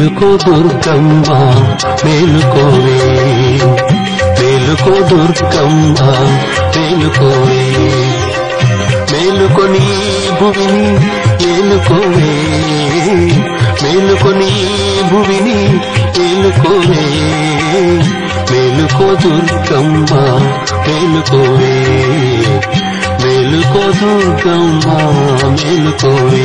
మేలుకో దుర్గమ్మ మేలుకోవే మేలుకో దుర్గమ్మ మేలుకోవే మేలుకొని భువిని ఏలుకోవే మేలుకొని భువిని ఏలుకోవే మేలుకో దుర్గమ్మ మేలుకోవే మేలుకో దుర్గమ్మ మేలుకోవే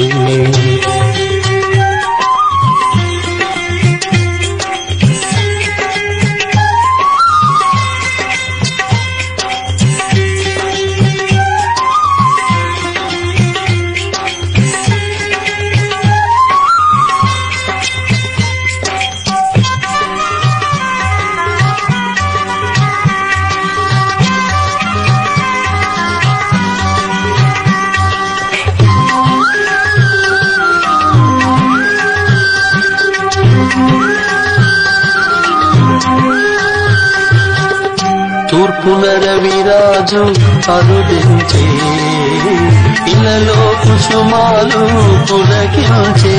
తూర్పున రవిరాజు అరుదించే ఇళ్ళలో కుసుమాలు పులకించే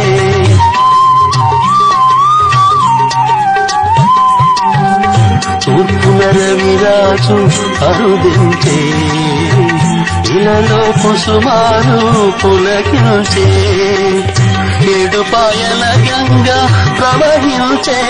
తూర్పున రవిరాజు అరుదించే ఇళ్ళలో కుసుమాలు పులకించే ఏడుపాయల గంగ ప్రవహించే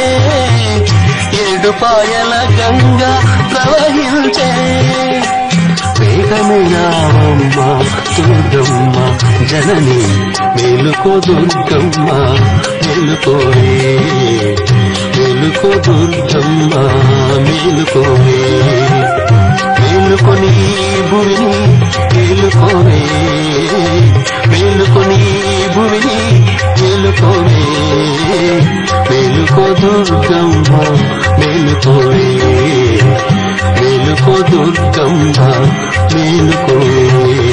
ఏడుపాయల గంగ ప్రవహించే వేగమే రావమ్మ దుర్గమ్మ జనని మేలుకో దుర్గమ్మ మేలుకోవే మేలుకో దుర్గమ్మ మేలుకోవే మేలుకొని భూమిని మేలుకోవే మేలుకొని భూమిని మేలుకోవే మేలుకో దుర్గమ్మ మేలుకోవే మేలుకో దుర్గమ్మ మేలుకోవే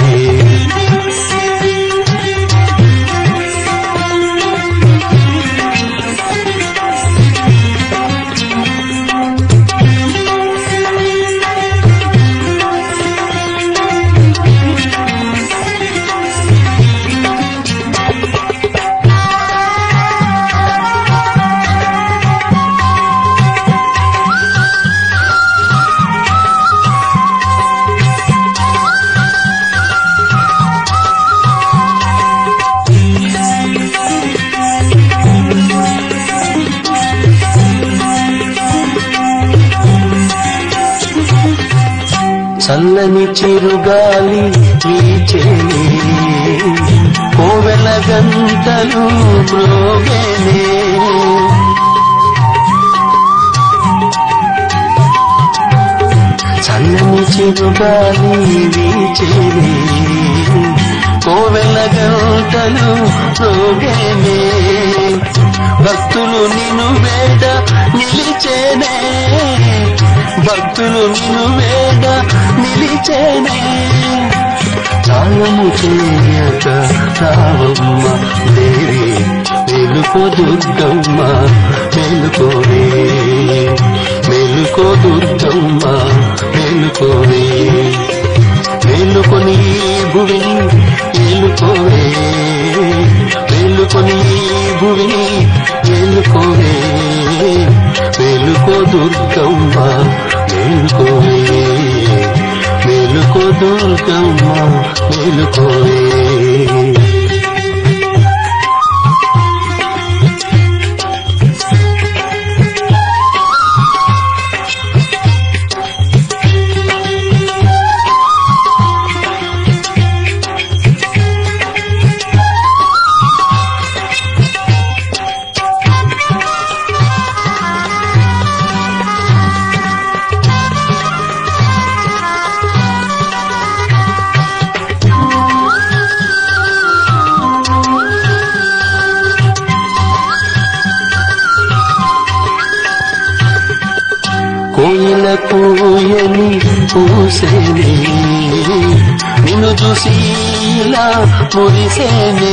చల్లని చిరుగాలి వీచేనే కోవెల గంటలు మ్రోగేనే చల్లని చిరుగాలి వీచేనే కోవెల గంటలు మ్రోగేనే భక్తులు నిన్ను వేడ నిలిచేనే భక్తులు నిన్ను వేడ నిలిచేనే చాలము చేయక రావమ్మ దేవి మేలుకో దుర్గమ్మ మేలుకోవే మేలుకో దుర్గమ్మ మేలుకోవే మేలుకొని భువిని ఏలుకోవే మేలుకొని భువిని ఏలుకోవే మేలుకో దుర్గమ్మ మేలుకోవే మేలుకో దుర్గమ్మ మేలుకోవే కోయిల కోయని పూసేనే నిన్ను చూసి ఇలా మురిసేనే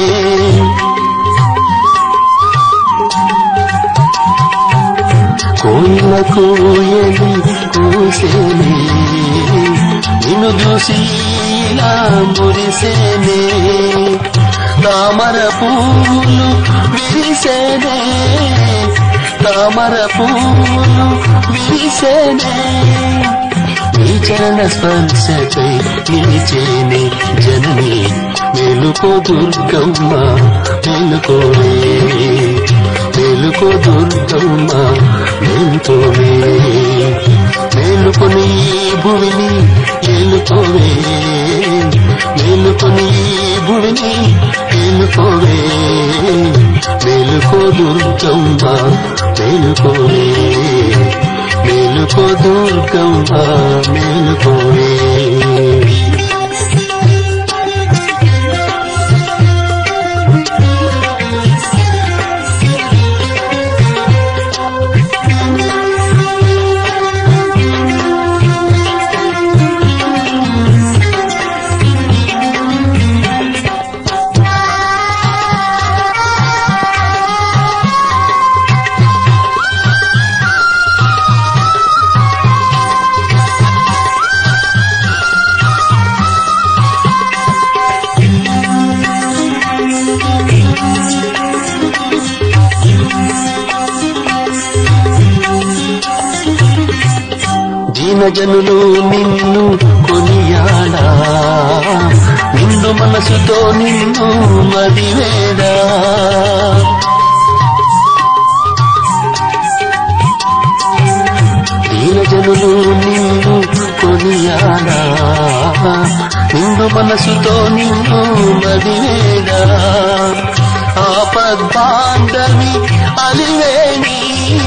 కోయిల కోయని పూసేనే నిన్ను చూసి ఇలా మురిసేనే తామర పూలు విరిసేనే తామర పూలు విరిసేనే నీ చరణ స్పర్శకై నిలిచేనే జనని మేలుకో దుర్గమ్మ మేలుకోవే మేలుకో దుర్గమ్మ మేలుకోవే మేలుకొని ఈ భువిని ఏలుకోవే మేలుకొని ఈ భువిని ఏలుకోవే మేలుకో దుర్గమ్మ మేలుకోవే మేలుకో దుర్గమ్మ మేలుకోవే దీనజనులు నిన్ను కొనియాడా నిన్ను మనసుతో నిన్ను మదివేడా దీనజనులు నిన్ను కొనియాడా నిన్ను మనసుతో నిన్ను మదివేడా ఆపద్బాంధవి అలివేణి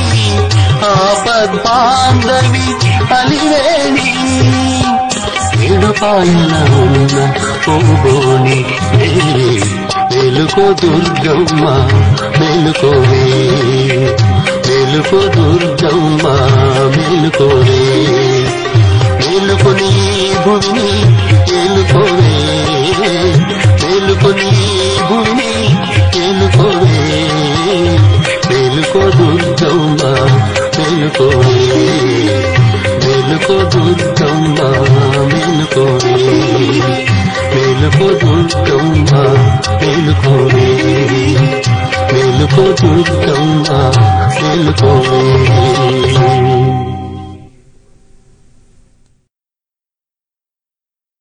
ఆపద్బాంధవి అలివేణి ఏడుపాయన ఉన్న పోగోని మేలుకో దుర్గమ్మ మేలుకోవే మేలుకో దుర్గమ్మ మేలుకోవే మేలుకొని ఈ భూమిని ఏలుకోవే మేలుకొని ఈ భూమిని ఏలుకోవే మేలుకో దుర్గమ్మ మేలుకోవే మేలుకో దుర్గమ్మ మేలుకోవే మేలుకో దుర్గమ్మ మేలుకోవే మేలుకో దుర్గమ్మ మేలుకోవే